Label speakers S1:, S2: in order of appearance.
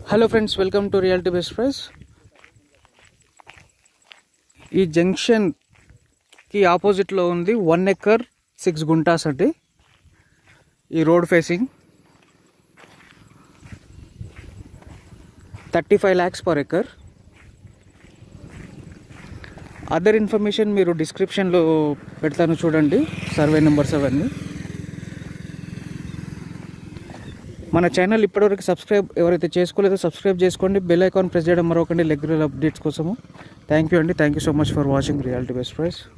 S1: hello friends welcome to reality best price ఈ జంక్షన్కి ఆపోజిట్లో ఉంది వన్ ఎకర్ సిక్స్ గుంటాస్ అండి ఈ road facing thirty five lakhs per acre other information మీరు డిస్క్రిప్షన్లో పెడతాను చూడండి సర్వే నెంబర్స్ అవన్నీ మన ఛానల్ ఇప్పటివరకు సబ్స్క్రైబ్ ఎవరైతే చేసుకోలేదో సబ్స్క్రైబ్ చేసుకోండి బెల్ ఐకాన్ ప్రెస్ చేయడం మరొకండి రెగ్యులర్ అప్డేట్స్ కోసము థ్యాంక్ యూ అండి thank you so much for watching reality best price